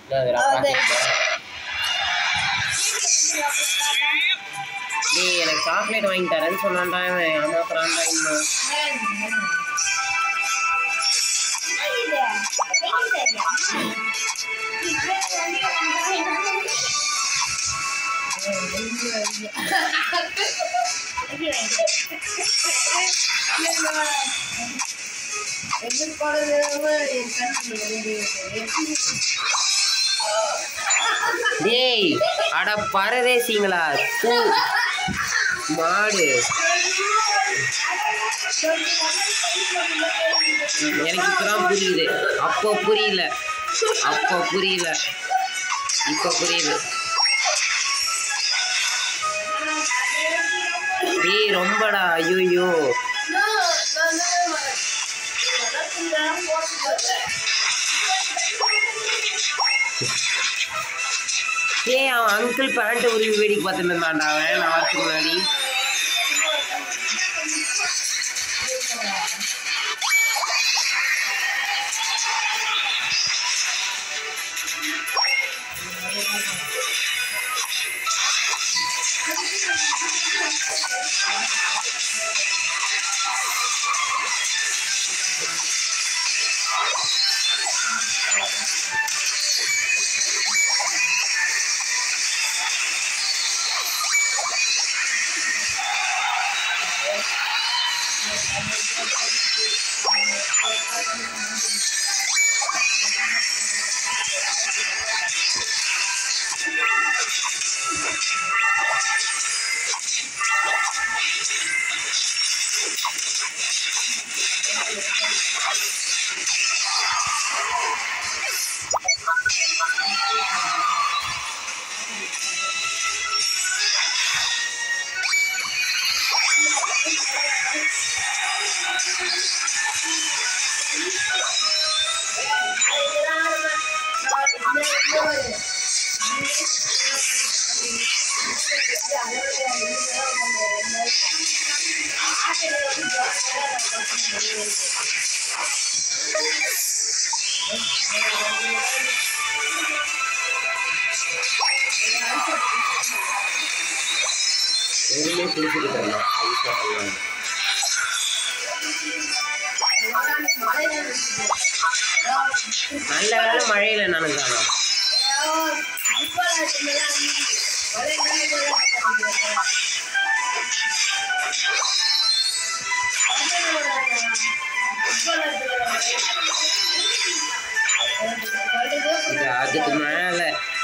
என்னதுடா பாக்கெட் டேய் எனக்கு சாக்லேட் வாங்கி தரேன்னு சொன்னான்டா இவன் ஏமாத்துறான்டா இன்னும் டேய் அட பரதேசிங்களா தூ மாடு எனக்கு இப்பதான் புரியுது அப்போ புரியல அப்போ புரியல இப்போ புரியுது டேய் ரொம்படா ஐயோ ஏய் அவன் அங்கிள் பேண்ட் உருவி வேடிக்கை பார்த்துட்டு இருந்தான்டா அவன் நான் வரதுக்கு முன்னாடி எதுவுமே குளிச்சுக்கிட்டு இருந்தேன் ஐஸா போவாங்க நல்ல வேலை மழையில நனைஞ்சானா இது அதுக்கு மேல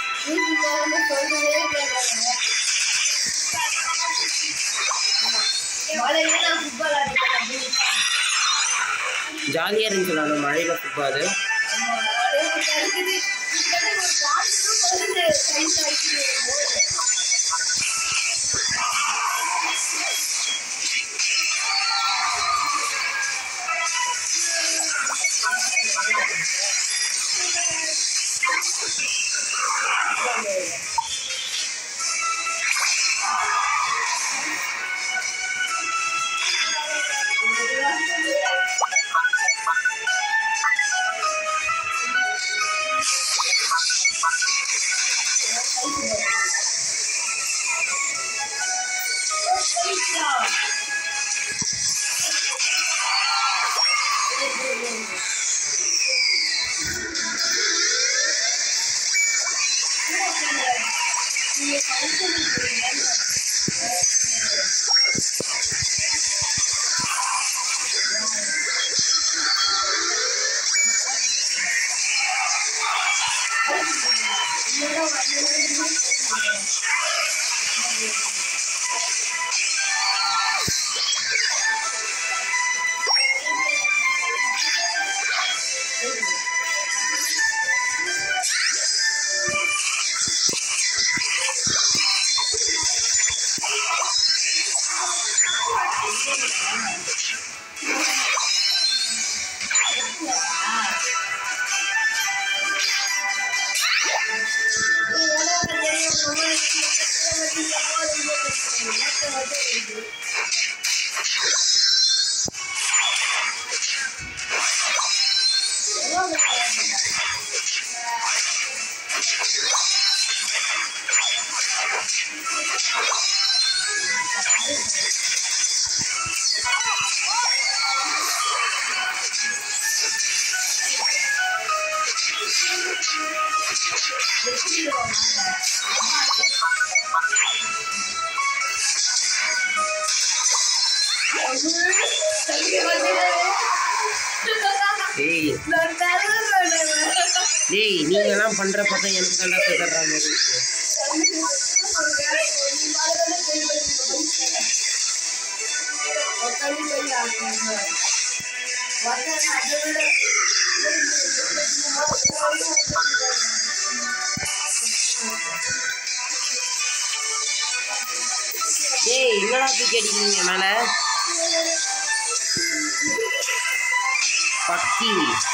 ஜாலியா இருந்துச்சு நான் மழையில சுப்பாது டேய் டேய் நீங்க எல்லாம் பண்ற பார்த்தா எனக்கு தாண்டா சுதர்ற மாதிரி இருக்கு டேய் எங்கடா தூக்கி அடிக்கிறீங்க மேல பக்கி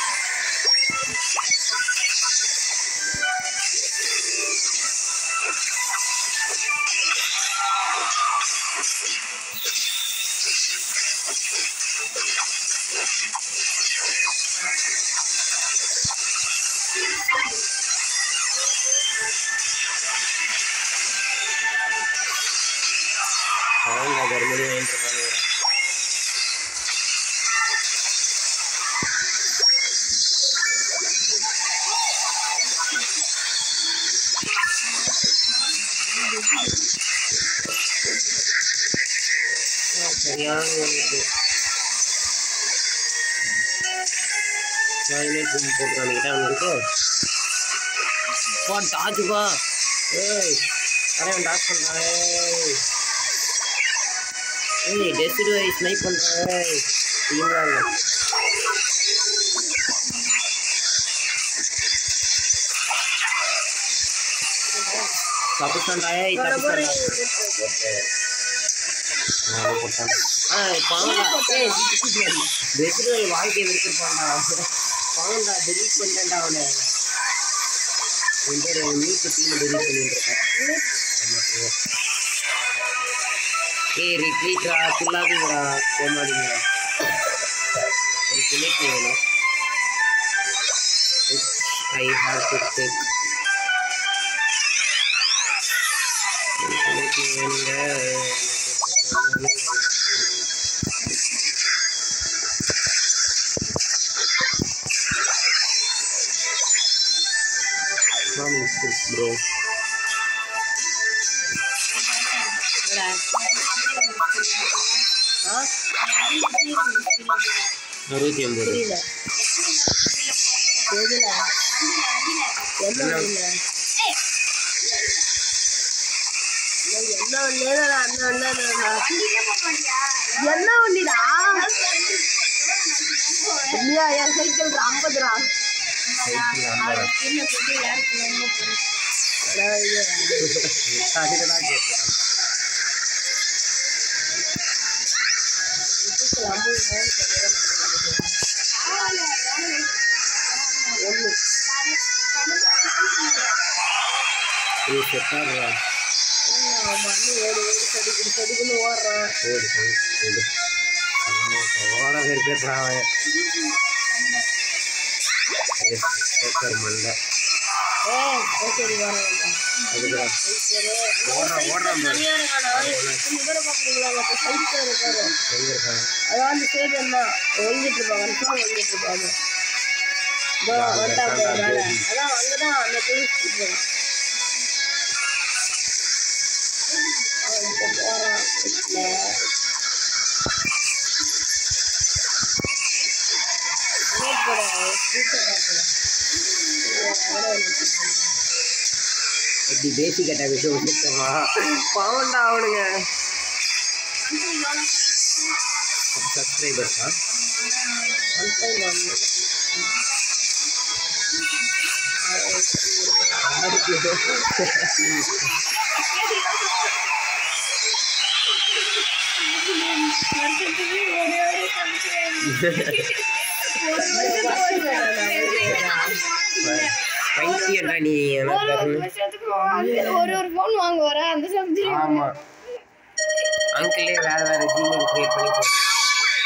அவங்க மறுபடியும் வாங்கிட்டு இருக்காங்க சரியான ஒரு இது டாய்லெட் ரூம் போட்டு காமிக்கிட்டா அவனுக்கு பா டாஜ் பா ஏய் அரே டாக் பண்ணுறான் ஏய் ஏய் டெஸ்ட் வை ஸ்னைப் பண்ணுறான் ஏய் டீம்லாம் இல்லை தப்புச்சான்டா ஏய் தப்புச்சான்டா வாழ்க்கையை விட்டுருப்பான்டா பாவண்டா டெலிட் பண்ணிட்டேன்டா அவனை இந்த மீட்டு டீம் டெலிட் பண்ணிட்டு இருக்கேன் ஏய் ரிட்ரீட்ரா சொல்லாதீங்கடா போமாதீங்கடா ஒரு கிளிக்கு வேணும் ஐ ஹாவ் டு டேக் கிளிக்கு வேணுங்க Coming soon, bro. அறுபத்தி ஒன்பது என்ன வண்டிடா இல்லையா என் சைக்கிள் ஐம்பது ரூபா சைக்கிள் ஐம்பது அதுக்குதான் கேட்குறேன் இது செட்டாடுறா செடிக்குன்னு ஓடுறான் ஓடு ஓடு ஓட வெறுப்பேற்றான் அவன் சோக்கர் மண்டை ஏய் சரி வரேன் அதுக்குதான் ஓடுறான் ஓடுறான் பாரு. இவரை பார்க்குறீங்களா மற்ற சைக்கிள் இருக்காரு எங்க இருக்கான் அதான் அந்த சைடு என்ன ஒழுங்கிட்டு இருப்பாங்க கன்ஃபார்ம் ஒழுங்கிட்டு இருப்பாங்க இதோ வந்துட்டாங்க மேல அதான் அங்கதான் அந்த டூரிஸ்ட் இருப்பாங்க அவன் இப்போ போறான் வீட்டுல வெயிட் பண்ண ஃபியூச்சர் காட்டுறேன் எப்படி பேசிக் அட்டாக் விஷயம் வந்துட்டோமா பாவண்டா அவனுங்க சப்ஸ்கிரைபர்ஸா பைத்தியம்டா நீ எனக்கு ஒரு ஒரு ஃபோன் வாங்குவார அந்த சப்ஜெக்ட் ஆமா அங்கிளே வேற வேற ஜிமெயில் கிரியேட் பண்ணி போடு.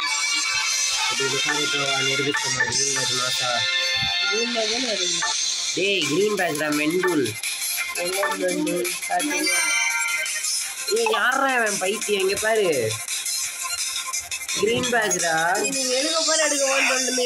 இது விசாரித்து நிரூபித்த மாதிரி அது மாசா டேய் கிரீன் பேட்ச்டா மெண்டூல் எங்க இருந்து காட்டுங்க. ஏய் யாரா அவன் பைத்தியம் இங்க பாரு கிரீன் பேட்ச்டா நீங்க எடுக்க போற எடுக்க போறேன்னு சொல்லுங்க